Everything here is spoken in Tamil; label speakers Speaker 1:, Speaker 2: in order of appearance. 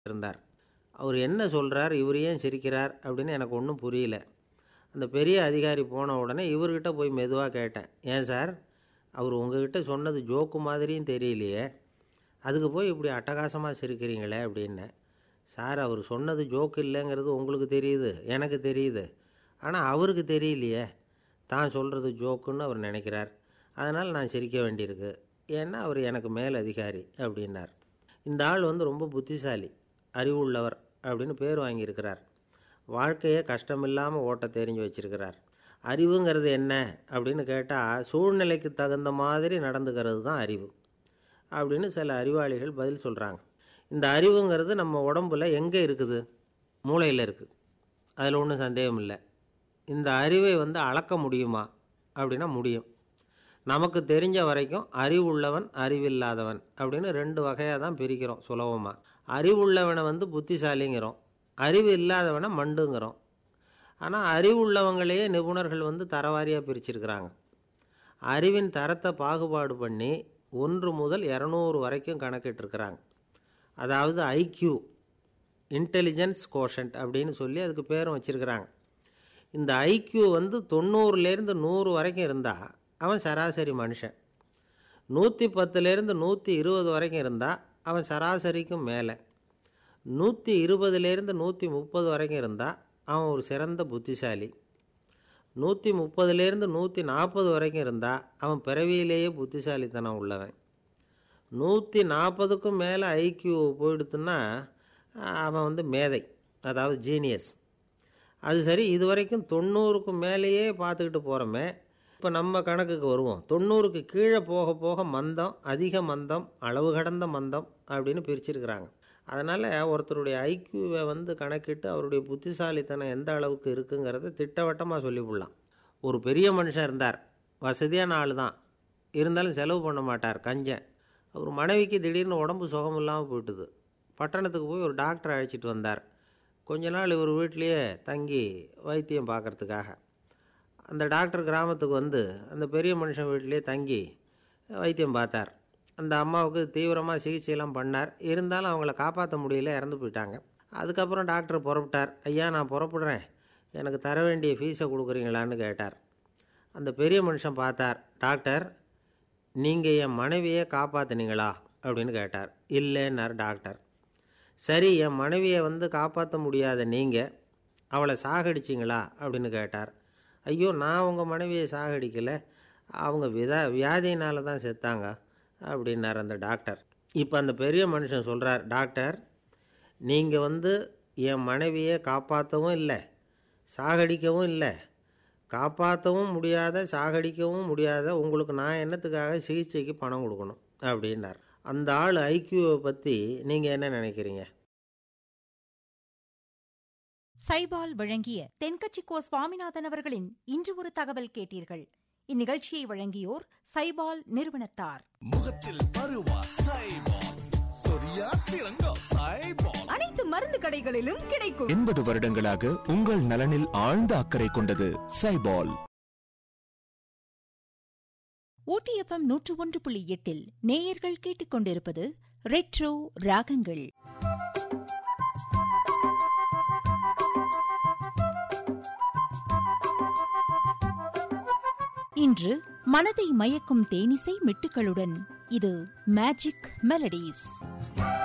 Speaker 1: இருந்தார் அவர் என்ன சொல்கிறார் இவர் ஏன் சிரிக்கிறார் அப்படின்னு எனக்கு ஒன்றும் புரியல அந்த பெரிய அதிகாரி போன உடனே இவர்கிட்ட போய் மெதுவாக கேட்டேன் ஏன் சார் அவர் உங்ககிட்ட சொன்னது ஜோக்கு மாதிரியும் தெரியலையே அதுக்கு போய் இப்படி அட்டகாசமாக சிரிக்கிறீங்களே அப்படின்னேன் சார் அவர் சொன்னது ஜோக்கு இல்லைங்கிறது உங்களுக்கு தெரியுது எனக்கு தெரியுது ஆனால் அவருக்கு தெரியலையே தான் சொல்கிறது ஜோக்குன்னு அவர் நினைக்கிறார் அதனால் நான் சிரிக்க வேண்டியிருக்கு ஏன்னா அவர் எனக்கு மேல் அதிகாரி அப்படின்னார் இந்த ஆள் வந்து ரொம்ப புத்திசாலி அறிவுள்ளவர் அப்படின்னு பேர் வாங்கியிருக்கிறார் வாழ்க்கையை கஷ்டமில்லாமல் ஓட்ட தெரிஞ்சு வச்சிருக்கிறார் அறிவுங்கிறது என்ன அப்படின்னு கேட்டால் சூழ்நிலைக்கு தகுந்த மாதிரி நடந்துக்கிறது தான் அறிவு அப்படின்னு சில அறிவாளிகள் பதில் சொல்கிறாங்க இந்த அறிவுங்கிறது நம்ம உடம்புல எங்கே இருக்குது மூளையில் இருக்குது அதில் ஒன்றும் சந்தேகம் இல்லை இந்த அறிவை வந்து அளக்க முடியுமா அப்படின்னா முடியும் நமக்கு தெரிஞ்ச வரைக்கும் அறிவுள்ளவன் அறிவில்லாதவன் அப்படின்னு ரெண்டு வகையாக தான் பிரிக்கிறோம் சுலபமாக அறிவுள்ளவனை வந்து புத்திசாலிங்கிறோம் அறிவு இல்லாதவனை மண்டுங்கிறோம் ஆனால் அறிவுள்ளவங்களையே நிபுணர்கள் வந்து தரவாரியாக பிரிச்சிருக்கிறாங்க அறிவின் தரத்தை பாகுபாடு பண்ணி ஒன்று முதல் இரநூறு வரைக்கும் கணக்கிட்டிருக்கிறாங்க அதாவது ஐக்யூ இன்டெலிஜென்ஸ் கோஷன்ட் அப்படின்னு சொல்லி அதுக்கு பேரும் வச்சுருக்கிறாங்க இந்த ஐக்யூ வந்து தொண்ணூறுலேருந்து நூறு வரைக்கும் இருந்தால் அவன் சராசரி மனுஷன் நூற்றி பத்துலேருந்து நூற்றி இருபது வரைக்கும் இருந்தால் அவன் சராசரிக்கும் மேலே நூற்றி இருபதுலேருந்து நூற்றி முப்பது வரைக்கும் இருந்தால் அவன் ஒரு சிறந்த புத்திசாலி நூற்றி முப்பதுலேருந்து நூற்றி நாற்பது வரைக்கும் இருந்தால் அவன் பிறவியிலேயே புத்திசாலித்தனம் உள்ளவன் நூற்றி நாற்பதுக்கும் மேலே ஐக்யூ போயிடுத்துன்னா அவன் வந்து மேதை அதாவது ஜீனியஸ் அது சரி இது வரைக்கும் தொண்ணூறுக்கும் மேலேயே பார்த்துக்கிட்டு போகிறோமே இப்போ நம்ம கணக்குக்கு வருவோம் தொண்ணூறுக்கு கீழே போக போக மந்தம் அதிக மந்தம் அளவு கடந்த மந்தம் அப்படின்னு பிரிச்சிருக்கிறாங்க அதனால் ஒருத்தருடைய ஐக்யூவை வந்து கணக்கிட்டு அவருடைய புத்திசாலித்தனம் எந்த அளவுக்கு இருக்குங்கிறத திட்டவட்டமாக சொல்லிவிடலாம் ஒரு பெரிய மனுஷன் இருந்தார் வசதியான ஆள் தான் இருந்தாலும் செலவு பண்ண மாட்டார் கஞ்சன் அவர் மனைவிக்கு திடீர்னு உடம்பு சுகம் இல்லாமல் போயிட்டுது பட்டணத்துக்கு போய் ஒரு டாக்டரை அழைச்சிட்டு வந்தார் கொஞ்ச நாள் இவர் வீட்லேயே தங்கி வைத்தியம் பார்க்குறதுக்காக அந்த டாக்டர் கிராமத்துக்கு வந்து அந்த பெரிய மனுஷன் வீட்டிலேயே தங்கி வைத்தியம் பார்த்தார் அந்த அம்மாவுக்கு தீவிரமாக சிகிச்சையெல்லாம் பண்ணார் இருந்தாலும் அவங்கள காப்பாற்ற முடியல இறந்து போயிட்டாங்க அதுக்கப்புறம் டாக்டர் புறப்பட்டார் ஐயா நான் புறப்படுறேன் எனக்கு தர வேண்டிய ஃபீஸை கொடுக்குறீங்களான்னு கேட்டார் அந்த பெரிய மனுஷன் பார்த்தார் டாக்டர் நீங்கள் என் மனைவியை காப்பாற்றினீங்களா அப்படின்னு கேட்டார் இல்லைன்னார் டாக்டர் சரி என் மனைவியை வந்து காப்பாற்ற முடியாத நீங்கள் அவளை சாகடிச்சிங்களா அப்படின்னு கேட்டார் ஐயோ நான் உங்கள் மனைவியை சாகடிக்கலை அவங்க விதா வியாதியினால தான் செத்தாங்க அப்படின்னார் அந்த டாக்டர் இப்போ அந்த பெரிய மனுஷன் சொல்கிறார் டாக்டர் நீங்கள் வந்து என் மனைவியை காப்பாற்றவும் இல்லை சாகடிக்கவும் இல்லை காப்பாற்றவும் முடியாத சாகடிக்கவும் முடியாத உங்களுக்கு நான் என்னத்துக்காக சிகிச்சைக்கு பணம் கொடுக்கணும் அப்படின்னார் அந்த ஆள் ஐக்கியூவை பற்றி நீங்கள் என்ன நினைக்கிறீங்க
Speaker 2: சைபால் வழங்கிய தென்கட்சிக்கோ சுவாமிநாதன் அவர்களின் இன்று ஒரு தகவல் கேட்டீர்கள் இந்நிகழ்ச்சியை வழங்கியோர் சைபால் நிறுவனத்தார்
Speaker 3: முகத்தில் பருவா சைபால் சொரியா சிறங்கோ சைபால்
Speaker 4: அனைத்து மருந்து கடைகளிலும் கிடைக்கும்
Speaker 5: எண்பது வருடங்களாக உங்கள் நலனில் ஆழ்ந்த அக்கறை கொண்டது சைபால்
Speaker 2: ஓடிஎஃப்எம் நூற்று ஒன்று புள்ளி எட்டில் நேயர்கள் கேட்டுக்கொண்டிருப்பது ரெட்ரோ ராகங்கள் இன்று மனதை மயக்கும் தேனிசை மெட்டுகளுடன் இது மேஜிக் மெலடிஸ்